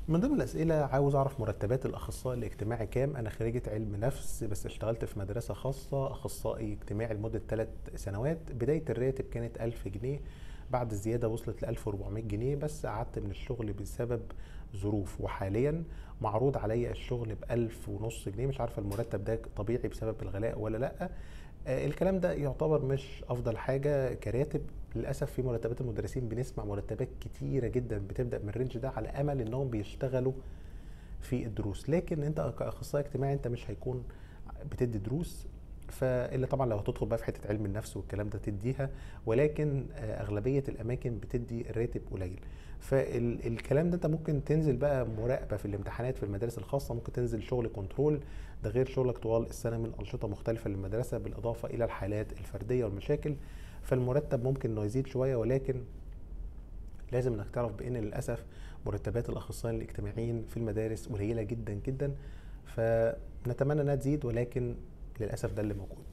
من ضمن الأسئلة عاوز أعرف مرتبات الأخصائي الاجتماعي كام؟ أنا خريجة علم نفس بس اشتغلت في مدرسة خاصة أخصائي اجتماعي لمدة ثلاث سنوات، بداية الراتب كانت 1000 جنيه بعد الزيادة وصلت ل 1400 جنيه بس قعدت من الشغل بسبب ظروف وحاليا معروض عليا الشغل ب 1000 ونص جنيه مش عارفة المرتب ده طبيعي بسبب الغلاء ولا لأ؟ آه، الكلام ده يعتبر مش أفضل حاجة كراتب للأسف في مرتبات المدرسين بنسمع مرتبات كتيرة جدا بتبدأ من الرينج ده على أمل إنهم بيشتغلوا في الدروس لكن انت كاخصائي اجتماعي انت مش هيكون بتدي دروس فالا طبعا لو هتدخل بقى في حته علم النفس والكلام ده تديها ولكن آه، اغلبيه الاماكن بتدي راتب قليل فالكلام ده انت ممكن تنزل بقى مراقبه في الامتحانات في المدارس الخاصه ممكن تنزل شغل كنترول ده غير شغلك طوال السنه من انشطه مختلفه للمدرسه بالاضافه الى الحالات الفرديه والمشاكل فالمرتب ممكن انه يزيد شويه ولكن لازم انك تعرف بان للاسف مرتبات الاخصائيين الاجتماعيين في المدارس قليله جدا جدا فنتمنى انها تزيد ولكن للاسف ده اللي موجود